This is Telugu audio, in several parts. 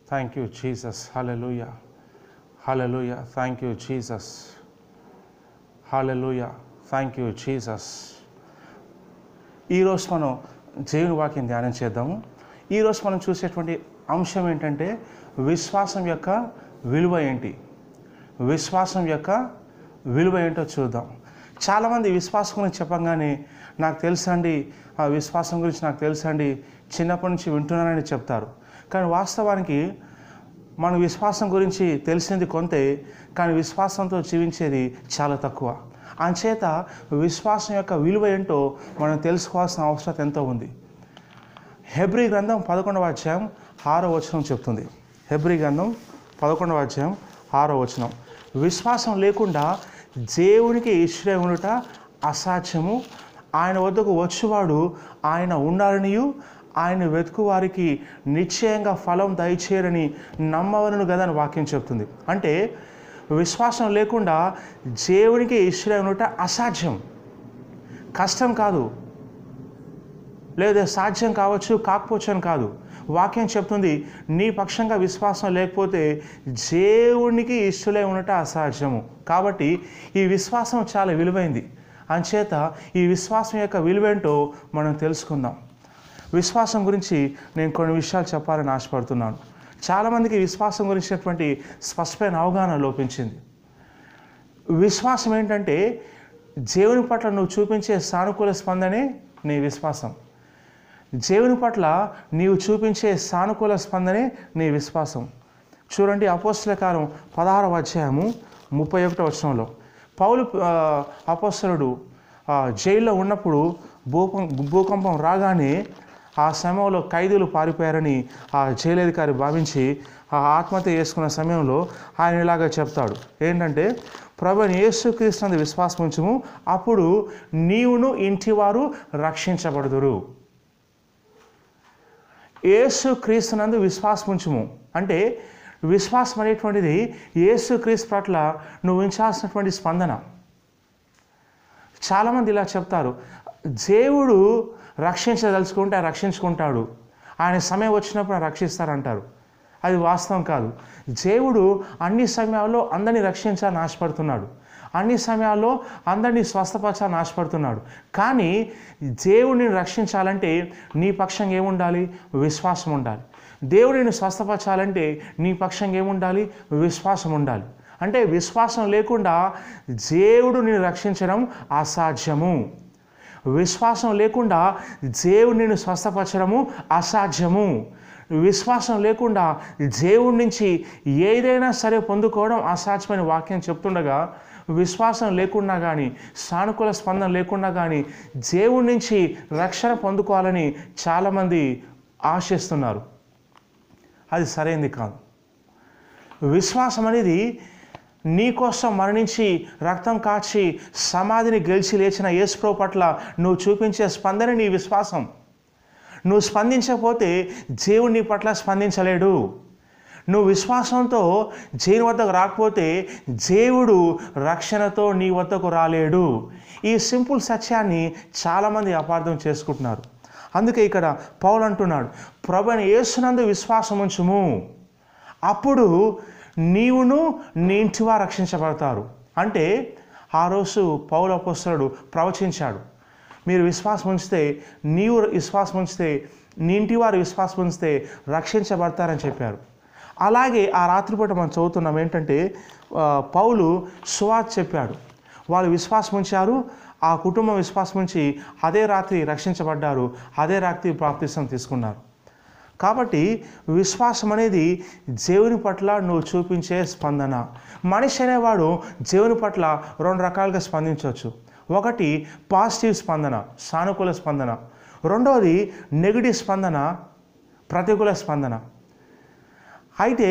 Thank you, Jesus. Hallelujah. Hallelujah. Thank you, Jesus. Hallelujah. Thank you, Jesus. ఈరోజు మనం దేవుని వాక్యం ధ్యానం చేద్దాము ఈరోజు మనం చూసేటువంటి అంశం ఏంటంటే విశ్వాసం యొక్క విలువ ఏంటి విశ్వాసం యొక్క విలువ ఏంటో చూద్దాం చాలామంది విశ్వాసం గురించి చెప్పంగానే నాకు తెలుసండి ఆ విశ్వాసం గురించి నాకు తెలుసండి చిన్నప్పటి నుంచి వింటున్నానని చెప్తారు కానీ వాస్తవానికి మన విశ్వాసం గురించి తెలిసింది కొంతే కానీ విశ్వాసంతో జీవించేది చాలా తక్కువ అంచేత విశ్వాసం యొక్క విలువ ఏంటో మనం తెలుసుకోవాల్సిన అవసరం ఎంతో ఉంది హెబ్రి గ్రంథం పదకొండవ అధ్యాయం ఆరో వచనం చెప్తుంది హెబ్రి గ్రంథం పదకొండవ అధ్యాయం ఆరో వచనం విశ్వాసం లేకుండా దేవునికి ఇష్టం ఉండుట అసాధ్యము ఆయన వద్దకు వచ్చువాడు ఆయన ఉండాలనియు ఆయన వెతుకు వారికి నిశ్చయంగా ఫలం దయచేయరని నమ్మవలను కదా అని వాక్యం చెప్తుంది అంటే విశ్వాసం లేకుండా దేవునికి ఇష్టం ఉండుట అసాధ్యం కష్టం కాదు లేదా సాధ్యం కావచ్చు కాకపోవచ్చు అని కాదు వాక్యం చెప్తుంది నీ పక్షంగా విశ్వాసం లేకపోతే దేవునికి ఇష్టలై ఉండట అసాధ్యము కాబట్టి ఈ విశ్వాసం చాలా విలువైంది అంచేత ఈ విశ్వాసం యొక్క విలువేంటో మనం తెలుసుకుందాం విశ్వాసం గురించి నేను కొన్ని విషయాలు చెప్పాలని ఆశపడుతున్నాను చాలామందికి విశ్వాసం గురించినటువంటి స్పష్టమైన అవగాహన లోపించింది విశ్వాసం ఏంటంటే దేవుని పట్ల నువ్వు చూపించే సానుకూల స్పందనే నీ విశ్వాసం దేవుని పట్ల నీవు చూపించే సానుకూల స్పందనే నీ విశ్వాసం చూడండి అపోస్తుల కాలం పదహారవ అధ్యాయము ముప్పై ఒకటో వచనంలో పౌలు ఆ, అపోస్తలుడు ఆ, జైల్లో ఉన్నప్పుడు భూకం భూకంపం రాగానే ఆ సమయంలో ఖైదీలు పారిపోయారని ఆ జైలు అధికారి భావించి ఆ ఆత్మహత్య చేసుకున్న సమయంలో ఆయన ఇలాగా చెప్తాడు ఏంటంటే ప్రభుని యేసుక్రీస్తునందు విశ్వాసం ఉంచుము అప్పుడు నీవును ఇంటివారు రక్షించబడుదురు యేసు క్రీస్తునందు విశ్వాసం ఉంచుము అంటే విశ్వాసం అనేటువంటిది యేసు క్రీస్తు పట్ల నువ్వు ఉంచాల్సినటువంటి స్పందన చాలామంది ఇలా చెప్తారు దేవుడు రక్షించదలుచుకుంటే ఆయన రక్షించుకుంటాడు ఆయన సమయం వచ్చినప్పుడు ఆయన రక్షిస్తారంటారు అది వాస్తవం కాదు దేవుడు అన్ని సమయాల్లో అందరినీ రక్షించాలని ఆశపడుతున్నాడు అన్ని సమయాల్లో అందరినీ స్వస్థపరచాలని ఆశపడుతున్నాడు కానీ దేవుడిని రక్షించాలంటే నీ పక్షంగా ఏముండాలి విశ్వాసం ఉండాలి దేవుడిని స్వస్థపరచాలంటే నీ పక్షంగా ఏముండాలి విశ్వాసం ఉండాలి అంటే విశ్వాసం లేకుండా దేవుడు నిన్ను రక్షించడం అసాధ్యము విశ్వాసం లేకుండా దేవుడు నిన్ను స్వస్థపరచడము అసాధ్యము విశ్వాసం లేకుండా దేవుడి నుంచి ఏదైనా సరే పొందుకోవడం అసాధ్యమైన వాక్యం చెప్తుండగా విశ్వాసం లేకుండా కానీ సానుకూల స్పందన లేకుండా కానీ దేవుడి నుంచి రక్షణ పొందుకోవాలని చాలామంది ఆశిస్తున్నారు అది సరైంది కాదు విశ్వాసం అనేది నీ కోసం మరణించి రక్తం కాచి సమాధిని గెలిచి లేచిన యేసుప్రో పట్ల నువ్వు చూపించే స్పందన నీ విశ్వాసం నువ్వు స్పందించకపోతే దేవుడు నీ పట్ల స్పందించలేడు నువ్వు విశ్వాసంతో దేవుని వద్దకు రాకపోతే దేవుడు రక్షణతో నీ వద్దకు రాలేడు ఈ సింపుల్ సత్యాన్ని చాలామంది అపార్థం చేసుకుంటున్నారు అందుకే ఇక్కడ పౌలు అంటున్నాడు ప్రభుని యేసునందు విశ్వాసం ఉంచుము అప్పుడు నీవును నీ ఇంటివా రక్షించబడతారు అంటే ఆ రోజు పౌల అపోస్తలుడు ప్రవచించాడు మీరు విశ్వాసం ఉంచితే నీవు విశ్వాసం ఉంచితే నీ ఇంటి వారు విశ్వాసం ఉంచితే రక్షించబడతారని చెప్పారు అలాగే ఆ రాత్రిపూట మనం చదువుతున్నాం ఏంటంటే ఆ, పౌలు సువార్త చెప్పాడు వాళ్ళు విశ్వాసం ఉంచారు ఆ కుటుంబం విశ్వాసం ఉంచి అదే రాత్రి రక్షించబడ్డారు అదే రాత్రి ప్రాప్తిసం తీసుకున్నారు కాబట్టి విశ్వాసం అనేది దేవుని పట్ల నువ్వు చూపించే స్పందన మనిషి అనేవాడు దేవుని పట్ల రెండు రకాలుగా స్పందించవచ్చు ఒకటి పాజిటివ్ స్పందన సానుకూల స్పందన రెండవది నెగిటివ్ స్పందన ప్రతికూల స్పందన అయితే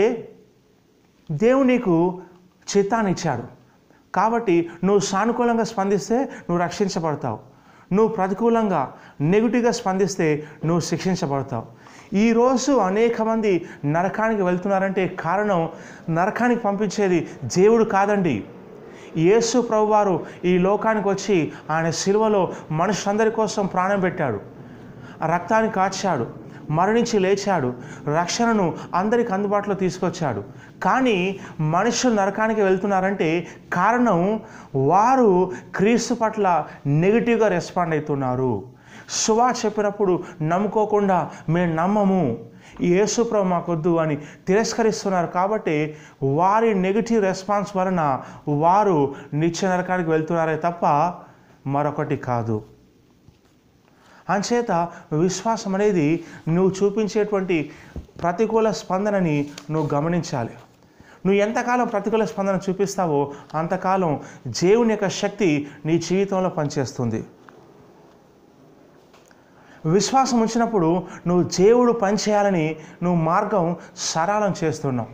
దేవుడు నీకు చిత్తాన్ని ఇచ్చాడు కాబట్టి నువ్వు సానుకూలంగా స్పందిస్తే నువ్వు రక్షించబడతావు నువ్వు ప్రతికూలంగా నెగిటివ్గా స్పందిస్తే నువ్వు శిక్షించబడతావు ఈరోజు అనేక మంది నరకానికి వెళ్తున్నారంటే కారణం నరకానికి పంపించేది దేవుడు కాదండి యేసు ప్రభువారు ఈ లోకానికి వచ్చి ఆయన శిలువలో మనుషులందరి కోసం ప్రాణం పెట్టాడు ఆ రక్తాన్ని కాచాడు మరణించి లేచాడు రక్షణను అందరికి అందుబాటులో తీసుకొచ్చాడు కానీ మనుషులు నరకానికి వెళ్తున్నారంటే కారణం వారు క్రీస్తు పట్ల నెగిటివ్గా రెస్పాండ్ అవుతున్నారు సువా చెప్పినప్పుడు నమ్ముకోకుండా మేము నమ్మము యేసుప్రభు మాకొద్దు అని తిరస్కరిస్తున్నారు కాబట్టి వారి నెగిటివ్ రెస్పాన్స్ వలన వారు నిత్య నరకానికి వెళ్తున్నారే తప్ప మరొకటి కాదు అంచేత విశ్వాసం అనేది నువ్వు చూపించేటువంటి ప్రతికూల స్పందనని నువ్వు గమనించాలి నువ్వు ఎంతకాలం ప్రతికూల స్పందన చూపిస్తావో అంతకాలం దేవుని యొక్క శక్తి నీ జీవితంలో పనిచేస్తుంది విశ్వాసం ఉంచినప్పుడు నువ్వు దేవుడు పనిచేయాలని నువ్వు మార్గం సరళం చేస్తున్నావు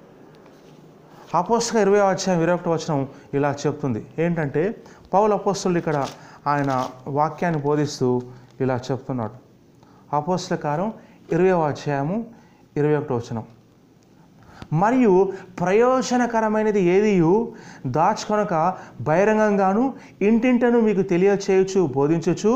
అపోస్తక ఇరవై అధ్యాయం ఇరవై ఒకటి వచనం ఇలా చెప్తుంది ఏంటంటే పౌలు అపోస్తులు ఇక్కడ ఆయన వాక్యాన్ని బోధిస్తూ ఇలా చెప్తున్నాడు అపోస్తల కారం ఇరవై అధ్యాయము ఇరవై ఒకటి వచనం మరియు ప్రయోజనకరమైనది ఏది దాచుకొనక బహిరంగంగాను ఇంటింటను మీకు తెలియచేయచ్చు బోధించచ్చు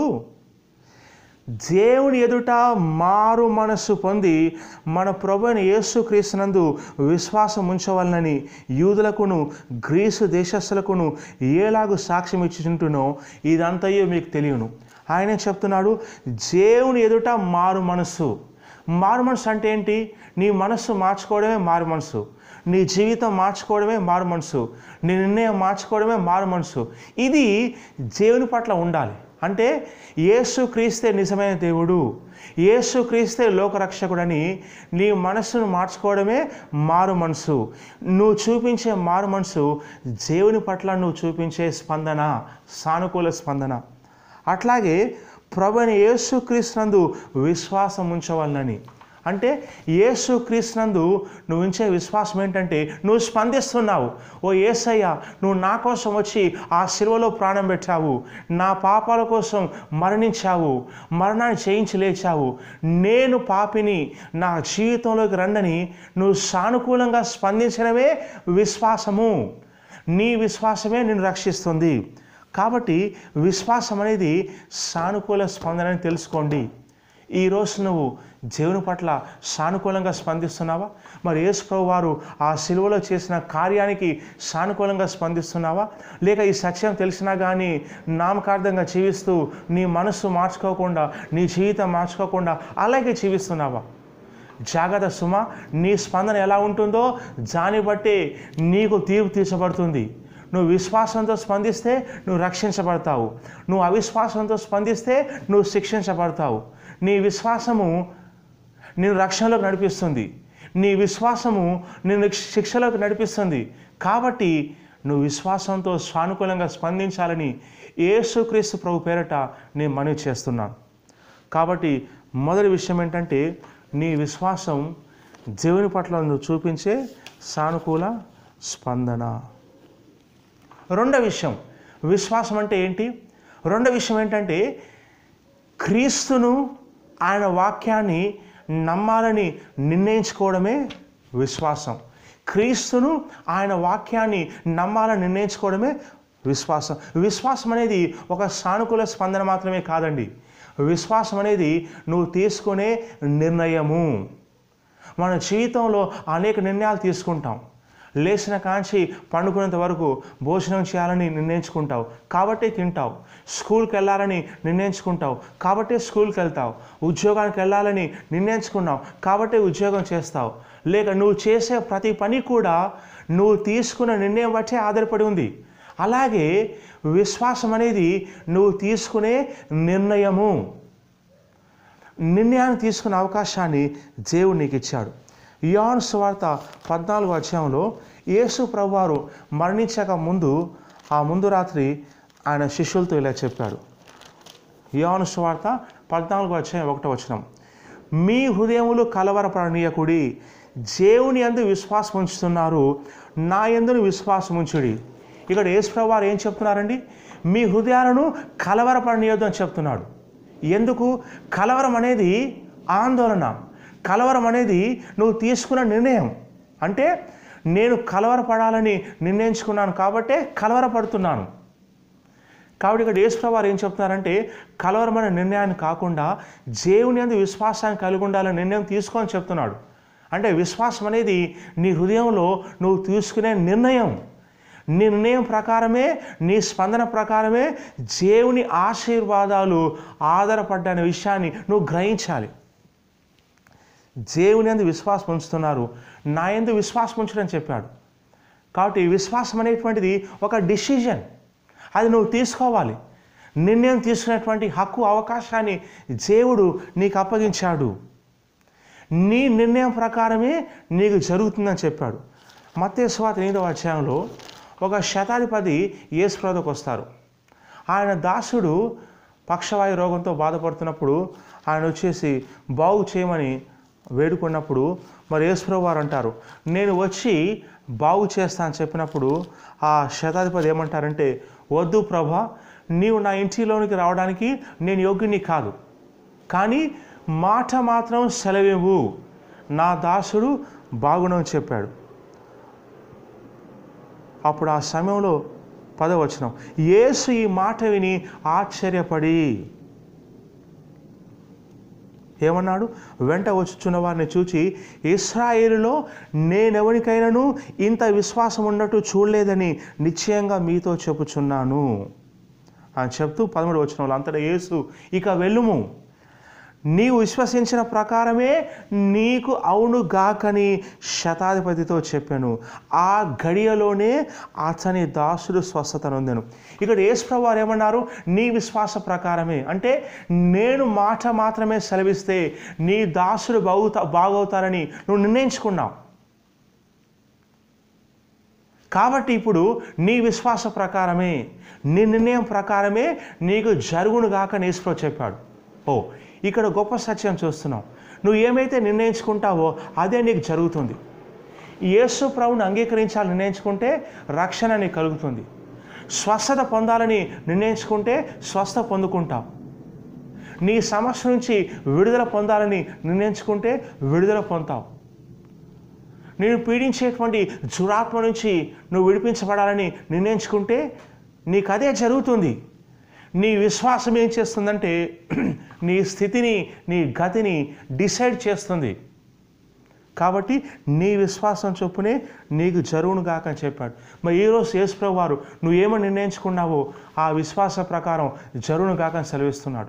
దేవుని ఎదుట మారు మనస్సు పొంది మన ప్రభుని యేసుక్రీస్తునందు విశ్వాసం ఉంచవలనని యూదులకును గ్రీసు దేశస్థులకును ఏలాగు సాక్ష్యం ఇచ్చుచుంటునో ఇదంతయో మీకు తెలియను ఆయనే చెప్తున్నాడు దేవుని ఎదుట మారు మనస్సు మారు మనసు అంటే ఏంటి నీ మనస్సు మార్చుకోవడమే మారు మనసు నీ జీవితం మార్చుకోవడమే మారు మనసు నీ నిర్ణయం మార్చుకోవడమే మారు మనసు ఇది దేవుని పట్ల ఉండాలి అంటే యేసు క్రీస్తే నిజమైన దేవుడు యేసు క్రీస్తే లోకరక్షకుడని నీ మనస్సును మార్చుకోవడమే మారు మనసు నువ్వు చూపించే మారు మనసు దేవుని పట్ల నువ్వు చూపించే స్పందన సానుకూల స్పందన అట్లాగే ప్రభుని యేసు క్రీస్తునందు విశ్వాసం ఉంచవాలని అంటే యేసు క్రీస్తునందు నువ్వు ఉంచే విశ్వాసం ఏంటంటే నువ్వు స్పందిస్తున్నావు ఓ ఏసయ్య నువ్వు నా కోసం వచ్చి ఆ శిలువలో ప్రాణం పెట్టావు నా పాపాల కోసం మరణించావు మరణాన్ని చేయించి లేచావు నేను పాపిని నా జీవితంలోకి రండని నువ్వు సానుకూలంగా స్పందించడమే విశ్వాసము నీ విశ్వాసమే నిన్ను రక్షిస్తుంది కాబట్టి విశ్వాసం అనేది సానుకూల స్పందనని తెలుసుకోండి ఈరోజు నువ్వు దేవుని పట్ల సానుకూలంగా స్పందిస్తున్నావా మరి యేసు ప్రభు వారు ఆ సిలువలో చేసిన కార్యానికి సానుకూలంగా స్పందిస్తున్నావా లేక ఈ సత్యం తెలిసినా కానీ నామకార్థంగా జీవిస్తూ నీ మనస్సు మార్చుకోకుండా నీ జీవితం మార్చుకోకుండా అలాగే జీవిస్తున్నావా జాగ్రత్త సుమ నీ స్పందన ఎలా ఉంటుందో దాన్ని బట్టి నీకు తీర్పు తీర్చబడుతుంది నువ్వు విశ్వాసంతో స్పందిస్తే నువ్వు రక్షించబడతావు నువ్వు అవిశ్వాసంతో స్పందిస్తే నువ్వు శిక్షించబడతావు నీ విశ్వాసము నేను రక్షణలోకి నడిపిస్తుంది నీ విశ్వాసము నిన్ను శిక్షలోకి నడిపిస్తుంది కాబట్టి నువ్వు విశ్వాసంతో సానుకూలంగా స్పందించాలని యేసుక్రీస్తు ప్రభు పేరట నేను మనవి చేస్తున్నాను కాబట్టి మొదటి విషయం ఏంటంటే నీ విశ్వాసం దేవుని పట్ల నువ్వు చూపించే సానుకూల స్పందన రెండో విషయం విశ్వాసం అంటే ఏంటి రెండో విషయం ఏంటంటే క్రీస్తును ఆయన వాక్యాన్ని నమ్మాలని నిర్ణయించుకోవడమే విశ్వాసం క్రీస్తును ఆయన వాక్యాన్ని నమ్మాలని నిర్ణయించుకోవడమే విశ్వాసం విశ్వాసం అనేది ఒక సానుకూల స్పందన మాత్రమే కాదండి విశ్వాసం అనేది నువ్వు తీసుకునే నిర్ణయము మన జీవితంలో అనేక నిర్ణయాలు తీసుకుంటాం లేచిన కాంచి పండుకునేంత వరకు భోజనం చేయాలని నిర్ణయించుకుంటావు కాబట్టే తింటావు స్కూల్కి వెళ్ళాలని నిర్ణయించుకుంటావు కాబట్టే స్కూల్కి వెళ్తావు ఉద్యోగానికి వెళ్ళాలని నిర్ణయించుకున్నావు కాబట్టే ఉద్యోగం చేస్తావు లేక నువ్వు చేసే ప్రతి పని కూడా నువ్వు తీసుకున్న నిర్ణయం బట్టే ఆధారపడి ఉంది అలాగే విశ్వాసం అనేది నువ్వు తీసుకునే నిర్ణయము నిర్ణయాన్ని తీసుకునే అవకాశాన్ని దేవుడు నీకు ఇచ్చాడు యోహాను సువార్త పద్నాలుగు అధ్యాయంలో యేసు ప్రభువారు మరణించక ముందు ఆ ముందు రాత్రి ఆయన శిష్యులతో ఇలా చెప్పాడు యోహాను సువార్త పద్నాలుగు అధ్యాయం ఒకటో వచనం మీ హృదయములు కలవరపడనీయకుడి దేవుని అందు విశ్వాసం ఉంచుతున్నారు నా ఎందును విశ్వాసం ఉంచుడి ఇక్కడ యేసు ప్రభువారు ఏం చెప్తున్నారండి మీ హృదయాలను కలవరపడనీయొద్దు అని చెప్తున్నాడు ఎందుకు కలవరం అనేది ఆందోళన కలవరం అనేది నువ్వు తీసుకున్న నిర్ణయం అంటే నేను కలవరపడాలని నిర్ణయించుకున్నాను కాబట్టే కలవరపడుతున్నాను కాబట్టి ఇక్కడ యేసుప్రభు వారు ఏం చెప్తున్నారంటే కలవరమైన నిర్ణయాన్ని కాకుండా దేవుని అందు విశ్వాసాన్ని కలిగి ఉండాలని నిర్ణయం తీసుకొని చెప్తున్నాడు అంటే విశ్వాసం అనేది నీ హృదయంలో నువ్వు తీసుకునే నిర్ణయం నీ నిర్ణయం ప్రకారమే నీ స్పందన ప్రకారమే దేవుని ఆశీర్వాదాలు ఆధారపడ్డ విషయాన్ని నువ్వు గ్రహించాలి దేవుని అందు విశ్వాసం ఉంచుతున్నారు నా ఎందు విశ్వాసం ఉంచడం చెప్పాడు కాబట్టి విశ్వాసం అనేటువంటిది ఒక డిసిజన్ అది నువ్వు తీసుకోవాలి నిర్ణయం తీసుకునేటువంటి హక్కు అవకాశాన్ని దేవుడు నీకు అప్పగించాడు నీ నిర్ణయం ప్రకారమే నీకు జరుగుతుందని చెప్పాడు మత్తేశ్వాత ఎనిమిదవ అధ్యాయంలో ఒక శతాధిపతి యేసుప్రదకు వస్తారు ఆయన దాసుడు పక్షవాయు రోగంతో బాధపడుతున్నప్పుడు ఆయన వచ్చేసి బాగు చేయమని వేడుకున్నప్పుడు మరి యేసుప్రభు వారు అంటారు నేను వచ్చి బాగు చేస్తా అని చెప్పినప్పుడు ఆ శతాధిపతి ఏమంటారంటే వద్దు ప్రభా నీవు నా ఇంటిలోనికి రావడానికి నేను యోగ్యుని కాదు కానీ మాట మాత్రం సెలవివ్వు నా దాసుడు బాగుణం చెప్పాడు అప్పుడు ఆ సమయంలో పదవచనం యేసు ఈ మాట విని ఆశ్చర్యపడి ఏమన్నాడు వెంట వచ్చుచున్న వారిని చూచి ఇస్రాయేలులో నేనెవరికైనాను ఇంత విశ్వాసం ఉన్నట్టు చూడలేదని నిశ్చయంగా మీతో చెప్పుచున్నాను అని చెప్తూ పదమూడు వచ్చిన అంతటా యేసు ఇక వెళ్ళుము నీవు విశ్వసించిన ప్రకారమే నీకు అవును గాకని శతాధిపతితో చెప్పాను ఆ గడియలోనే అతని దాసుడు స్వస్థత నొందాను ఇక్కడ యేసుప్రభు వారు ఏమన్నారు నీ విశ్వాస ప్రకారమే అంటే నేను మాట మాత్రమే సెలవిస్తే నీ దాసుడు బాగుతా బాగవుతారని నువ్వు నిర్ణయించుకున్నావు కాబట్టి ఇప్పుడు నీ విశ్వాస ప్రకారమే నీ నిర్ణయం ప్రకారమే నీకు జరుగును గాక యేసుప్రభు చెప్పాడు ఓ ఇక్కడ గొప్ప సత్యం చూస్తున్నాం నువ్వు ఏమైతే నిర్ణయించుకుంటావో అదే నీకు జరుగుతుంది యేసు ప్రభుని అంగీకరించాలని నిర్ణయించుకుంటే రక్షణ నీకు కలుగుతుంది స్వస్థత పొందాలని నిర్ణయించుకుంటే స్వస్థ పొందుకుంటావు నీ సమస్య నుంచి విడుదల పొందాలని నిర్ణయించుకుంటే విడుదల పొందుతావు నేను పీడించేటువంటి దురాత్మ నుంచి నువ్వు విడిపించబడాలని నిర్ణయించుకుంటే నీకు అదే జరుగుతుంది నీ విశ్వాసం ఏం చేస్తుందంటే నీ స్థితిని నీ గతిని డిసైడ్ చేస్తుంది కాబట్టి నీ విశ్వాసం చొప్పునే నీకు జరుగును గాక అని చెప్పాడు మరి ఈరోజు యేసుప్రభు వారు నువ్వు ఏమని నిర్ణయించుకున్నావో ఆ విశ్వాస ప్రకారం జరుగును గాక అని సెలవిస్తున్నాడు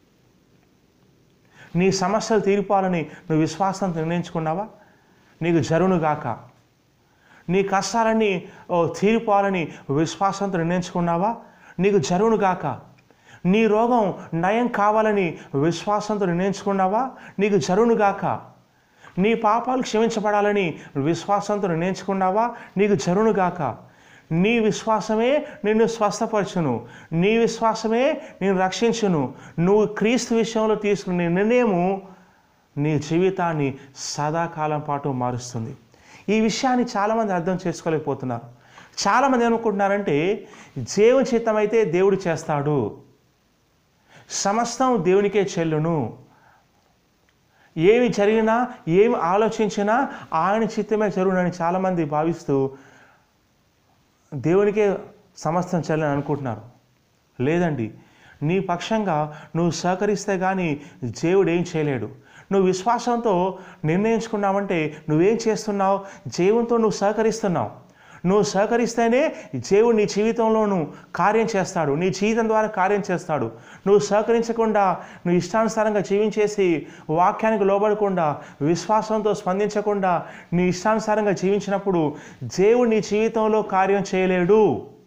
నీ సమస్యలు తీరిపోవాలని నువ్వు విశ్వాసంతో నిర్ణయించుకున్నావా నీకు జరుగును గాక నీ కష్టాలన్నీ ఓ, తీరిపోవాలని విశ్వాసంతో నిర్ణయించుకున్నావా నీకు జరుగును గాక నీ రోగం నయం కావాలని విశ్వాసంతో నిర్ణయించుకున్నావా నీకు జరుగును గాక నీ పాపాలు క్షమించబడాలని విశ్వాసంతో నిర్ణయించుకున్నావా నీకు జరుగును గాక నీ విశ్వాసమే నిన్ను స్వస్థపరచును నీ విశ్వాసమే నేను రక్షించును నువ్వు క్రీస్తు విషయంలో తీసుకునే నిర్ణయము నీ జీవితాన్ని సదాకాలం పాటు మారుస్తుంది ఈ విషయాన్ని చాలామంది అర్థం చేసుకోలేకపోతున్నారు చాలామంది ఏమనుకుంటున్నారంటే దేవుని చిత్తమైతే దేవుడు చేస్తాడు సమస్తం దేవునికే చెల్లును ఏమి జరిగినా ఏమి ఆలోచించినా ఆయన చిత్తమే జరుగునని చాలామంది భావిస్తూ దేవునికే సమస్తం చెల్లని అనుకుంటున్నారు లేదండి నీ పక్షంగా నువ్వు సహకరిస్తే కానీ దేవుడు ఏం చేయలేడు నువ్వు విశ్వాసంతో నిర్ణయించుకున్నావంటే నువ్వేం చేస్తున్నావు దేవునితో నువ్వు సహకరిస్తున్నావు నువ్వు సహకరిస్తేనే దేవుడు నీ జీవితంలోనూ కార్యం చేస్తాడు నీ జీవితం ద్వారా కార్యం చేస్తాడు నువ్వు సహకరించకుండా నువ్వు ఇష్టానుసారంగా జీవించేసి వాక్యానికి లోబడకుండా విశ్వాసంతో స్పందించకుండా నీ ఇష్టానుసారంగా జీవించినప్పుడు దేవుడు నీ జీవితంలో కార్యం చేయలేడు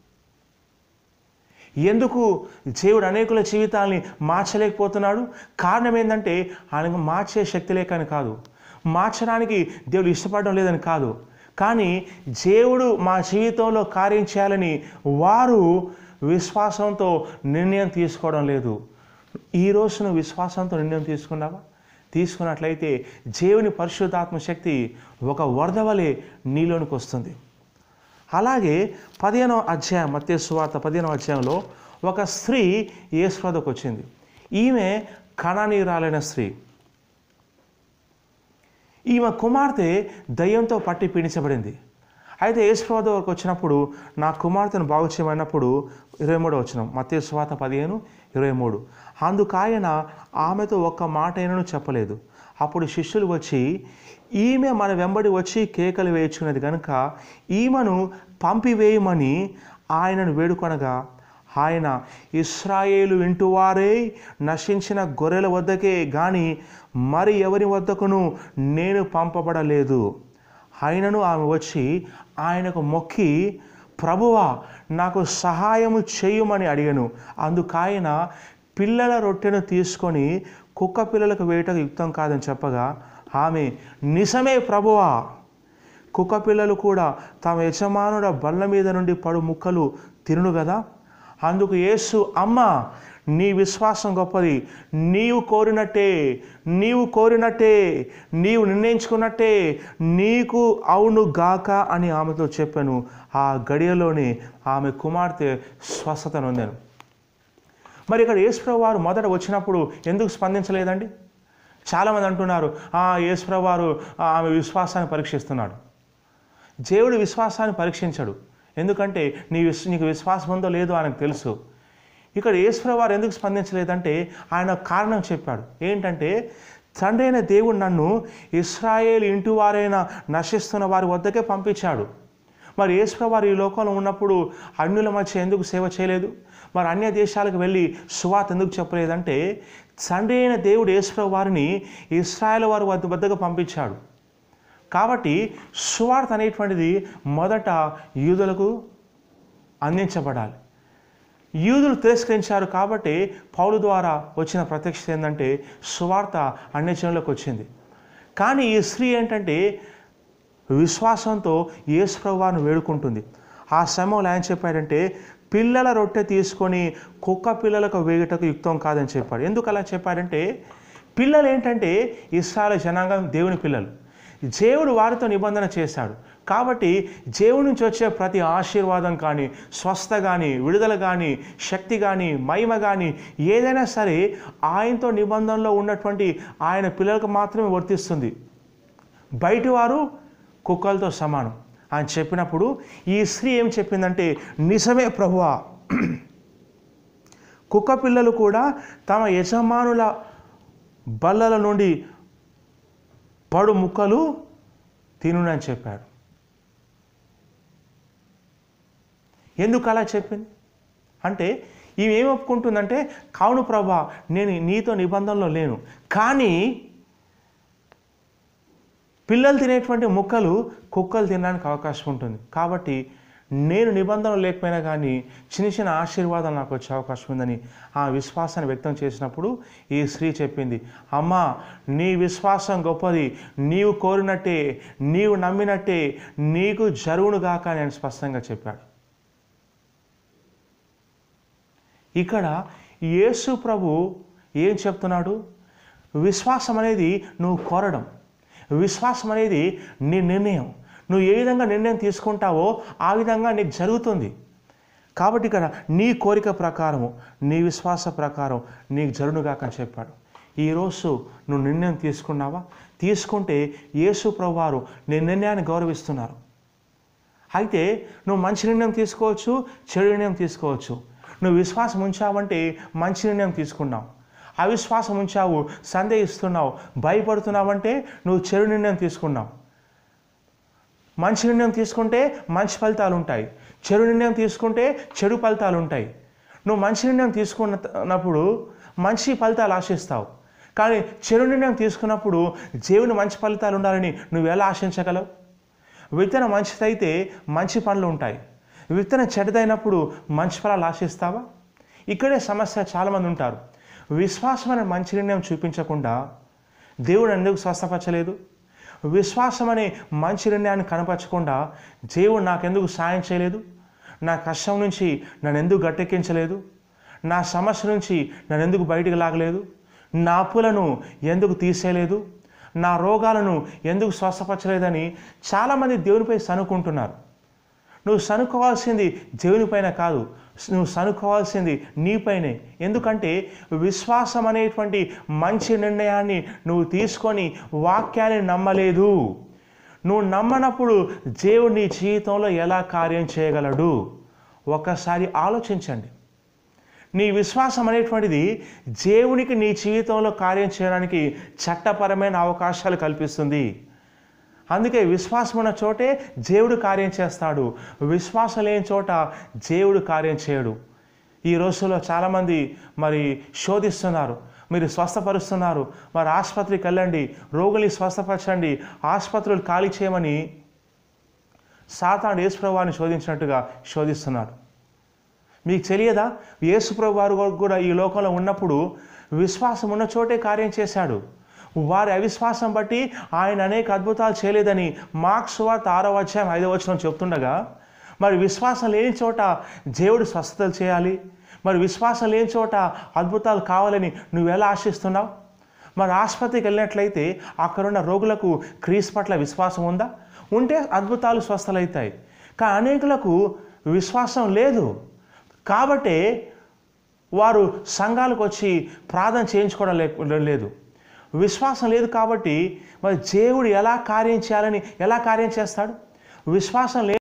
ఎందుకు దేవుడు అనేకుల జీవితాల్ని మార్చలేకపోతున్నాడు కారణం ఏంటంటే ఆయనకు మార్చే శక్తి లేకని కాదు మార్చడానికి దేవుడు ఇష్టపడడం లేదని కాదు కానీ దేవుడు మా జీవితంలో కార్యం చేయాలని వారు విశ్వాసంతో నిర్ణయం తీసుకోవడం లేదు ఈరోజు నువ్వు విశ్వాసంతో నిర్ణయం తీసుకున్నావా తీసుకున్నట్లయితే దేవుని పరిశుద్ధాత్మ శక్తి ఒక వరద వలె నీలోనికి వస్తుంది అలాగే పదిహేనవ అధ్యాయం మత్య సువార్త పదిహేనవ అధ్యాయంలో ఒక స్త్రీ యేసువద్దకు వచ్చింది ఈమె కణనీరాలైన స్త్రీ ఈమె కుమార్తె దయ్యంతో పట్టి పీడించబడింది అయితే యేసుప్రభు దగ్గరకు వచ్చినప్పుడు నా కుమార్తెను బాగు చేయమన్నప్పుడు ఇరవై మూడు వచ్చిన మత్య స్వాత పదిహేను ఇరవై మూడు అందుకు ఆయన ఆమెతో ఒక్క మాట అయినను చెప్పలేదు అప్పుడు శిష్యులు వచ్చి ఈమె మన వెంబడి వచ్చి కేకలు వేయించుకున్నది కనుక ఈమెను పంపివేయమని ఆయనను వేడుకొనగా ఆయన ఇస్రాయేలు వింటువారే నశించిన గొర్రెల వద్దకే గాని మరి ఎవరి వద్దకును నేను పంపబడలేదు ఆయనను ఆమె వచ్చి ఆయనకు మొక్కి ప్రభువా నాకు సహాయము చేయమని అడిగాను అందుకాయన పిల్లల రొట్టెను తీసుకొని కుక్క పిల్లలకు వేయటకు యుక్తం కాదని చెప్పగా ఆమె నిజమే ప్రభువా కుక్క పిల్లలు కూడా తమ యజమానుడ బల్ల మీద నుండి పడు ముక్కలు తినును కదా అందుకు యేసు అమ్మ నీ విశ్వాసం గొప్పది నీవు కోరినట్టే నీవు కోరినట్టే నీవు నిర్ణయించుకున్నట్టే నీకు అవును గాక అని ఆమెతో చెప్పాను ఆ గడియలోనే ఆమె కుమార్తె స్వస్థత నొందాను మరి ఇక్కడ యేసుప్రభు వారు మొదట వచ్చినప్పుడు ఎందుకు స్పందించలేదండి చాలామంది అంటున్నారు "ఆ, యేసుప్రభు వారు ఆ, ఆమె విశ్వాసాన్ని పరీక్షిస్తున్నాడు దేవుడు విశ్వాసాన్ని పరీక్షించడు ఎందుకంటే నీ విశ్ నీకు విశ్వాసం ఉందో లేదో ఆయనకు తెలుసు ఇక్కడ యేసుప్రభు వారు ఎందుకు స్పందించలేదంటే ఆయన ఒక కారణం చెప్పాడు ఏంటంటే తండ్రి అయిన దేవుడు నన్ను ఇస్రాయేల్ ఇంటి వారైన నశిస్తున్న వారి వద్దకే పంపించాడు మరి యేసుప్రభు వారు ఈ లోకంలో ఉన్నప్పుడు అన్యుల మధ్య ఎందుకు సేవ చేయలేదు మరి అన్య దేశాలకు వెళ్ళి సువార్త ఎందుకు చెప్పలేదంటే తండ్రి అయిన దేవుడు యేసుప్రభు వారిని ఇస్రాయేల్ వారి వద్ద వద్దకు పంపించాడు కాబట్టి సువార్త అనేటువంటిది మొదట యూదులకు అందించబడాలి యూదులు తిరస్కరించారు కాబట్టి పౌలు ద్వారా వచ్చిన ప్రత్యక్షత ఏంటంటే సువార్త అన్యజనులకు వచ్చింది కానీ ఈ స్త్రీ ఏంటంటే విశ్వాసంతో యేసు ప్రభువారిని వేడుకుంటుంది ఆ సమయంలో ఆయన చెప్పాడంటే పిల్లల రొట్టె తీసుకొని కుక్క పిల్లలకు వేయుటకు యుక్తం కాదని చెప్పాడు ఎందుకు అలా చెప్పాడంటే పిల్లలు ఏంటంటే ఇస్రాయల్ జనాంగం దేవుని పిల్లలు దేవుడు వారితో నిబంధన చేశాడు కాబట్టి దేవుడి నుంచి వచ్చే ప్రతి ఆశీర్వాదం కానీ స్వస్థ కానీ విడుదల కానీ శక్తి కానీ మహిమ కానీ ఏదైనా సరే ఆయనతో నిబంధనలో ఉన్నటువంటి ఆయన పిల్లలకు మాత్రమే వర్తిస్తుంది బయటి వారు కుక్కలతో సమానం అని చెప్పినప్పుడు ఈ స్త్రీ ఏం చెప్పిందంటే నిజమే ప్రభువా కుక్క పిల్లలు కూడా తమ యజమానుల బల్లల నుండి పడు ముక్కలు తినునని చెప్పాడు ఎందుకు అలా చెప్పింది అంటే ఈమె ఏం ఒప్పుకుంటుందంటే కావును ప్రభా నేను నీతో నిబంధనలో లేను కానీ పిల్లలు తినేటువంటి ముక్కలు కుక్కలు తినడానికి అవకాశం ఉంటుంది కాబట్టి నేను నిబంధనలు లేకపోయినా కానీ చిన్న చిన్న ఆశీర్వాదాలు నాకు వచ్చే అవకాశం ఉందని ఆ విశ్వాసాన్ని వ్యక్తం చేసినప్పుడు ఈ స్త్రీ చెప్పింది అమ్మా నీ విశ్వాసం గొప్పది నీవు కోరినట్టే నీవు నమ్మినట్టే నీకు జరుగునుగాక అని ఆయన స్పష్టంగా చెప్పాడు ఇక్కడ యేసు ప్రభు ఏం చెప్తున్నాడు విశ్వాసం అనేది నువ్వు కోరడం విశ్వాసం అనేది నీ నిర్ణయం నువ్వు ఏ విధంగా నిర్ణయం తీసుకుంటావో ఆ విధంగా నీకు జరుగుతుంది కాబట్టి ఇక్కడ నీ కోరిక ప్రకారము నీ విశ్వాస ప్రకారం నీకు జరుగునుగాక అని చెప్పాడు ఈరోజు నువ్వు నిర్ణయం తీసుకున్నావా తీసుకుంటే యేసు ప్రభువారు నీ నిర్ణయాన్ని గౌరవిస్తున్నారు అయితే నువ్వు మంచి నిర్ణయం తీసుకోవచ్చు చెడు నిర్ణయం తీసుకోవచ్చు నువ్వు విశ్వాసం ఉంచావంటే మంచి నిర్ణయం తీసుకున్నావు అవిశ్వాసం ఉంచావు సందేహిస్తున్నావు భయపడుతున్నావంటే నువ్వు చెడు నిర్ణయం తీసుకున్నావు మంచి నిర్ణయం తీసుకుంటే మంచి ఫలితాలు ఉంటాయి చెడు నిర్ణయం తీసుకుంటే చెడు ఫలితాలు ఉంటాయి నువ్వు మంచి నిర్ణయం తీసుకున్నప్పుడు మంచి ఫలితాలు ఆశిస్తావు కానీ చెడు నిర్ణయం తీసుకున్నప్పుడు దేవుని మంచి ఫలితాలు ఉండాలని నువ్వు ఎలా ఆశించగలవు విత్తనం మంచిదైతే మంచి పనులు ఉంటాయి విత్తనం చెడ్డదైనప్పుడు మంచి ఫలాలు ఆశిస్తావా ఇక్కడే సమస్య చాలామంది ఉంటారు విశ్వాసం అనే మంచి నిర్ణయం చూపించకుండా దేవుడు ఎందుకు స్వస్థపరచలేదు విశ్వాసం అనే మంచి నిర్ణయాన్ని కనపరచకుండా దేవుడు నాకెందుకు సాయం చేయలేదు నా కష్టం నుంచి నన్ను ఎందుకు గట్టెక్కించలేదు నా సమస్య నుంచి నన్ను ఎందుకు బయటికి లాగలేదు నా అప్పులను ఎందుకు తీసేయలేదు నా రోగాలను ఎందుకు స్వస్థపరచలేదని చాలామంది దేవునిపై సనుకుంటున్నారు నువ్వు సనుకోవాల్సింది దేవునిపైన కాదు నువ్వు సనుకోవాల్సింది నీపైనే ఎందుకంటే విశ్వాసం అనేటువంటి మంచి నిర్ణయాన్ని నువ్వు తీసుకొని వాక్యాన్ని నమ్మలేదు నువ్వు నమ్మనప్పుడు దేవుడు నీ జీవితంలో ఎలా కార్యం చేయగలడు ఒక్కసారి ఆలోచించండి నీ విశ్వాసం అనేటువంటిది దేవునికి నీ జీవితంలో కార్యం చేయడానికి చట్టపరమైన అవకాశాలు కల్పిస్తుంది అందుకే విశ్వాసం ఉన్న చోటే దేవుడు కార్యం చేస్తాడు విశ్వాసం లేని చోట దేవుడు కార్యం చేయడు ఈ రోజుల్లో చాలామంది మరి శోధిస్తున్నారు మీరు స్వస్థపరుస్తున్నారు మరి ఆసుపత్రికి వెళ్ళండి రోగుల్ని స్వస్థపరచండి ఆసుపత్రులు ఖాళీ చేయమని సాతాను యేసుప్రభువాన్ని శోధించినట్టుగా శోధిస్తున్నాడు మీకు తెలియదా యేసుప్రభు వారు కూడా ఈ లోకంలో ఉన్నప్పుడు విశ్వాసం ఉన్న చోటే కార్యం చేశాడు వారి అవిశ్వాసం బట్టి ఆయన అనేక అద్భుతాలు చేయలేదని మార్క్స్ వార్త ఆరో అధ్యాయం ఐదవ వచనం చెప్తుండగా మరి విశ్వాసం లేని చోట దేవుడు స్వస్థతలు చేయాలి మరి విశ్వాసం లేని చోట అద్భుతాలు కావాలని నువ్వు ఎలా ఆశిస్తున్నావు మరి ఆసుపత్రికి వెళ్ళినట్లయితే అక్కడున్న రోగులకు క్రీస్ పట్ల విశ్వాసం ఉందా ఉంటే అద్భుతాలు స్వస్థలవుతాయి కానీ అనేకులకు విశ్వాసం లేదు కాబట్టే వారు సంఘాలకు వచ్చి ప్రార్థన చేయించుకోవడం లే లేదు విశ్వాసం లేదు కాబట్టి మరి దేవుడు ఎలా కార్యం చేయాలని ఎలా కార్యం చేస్తాడు విశ్వాసం లేదు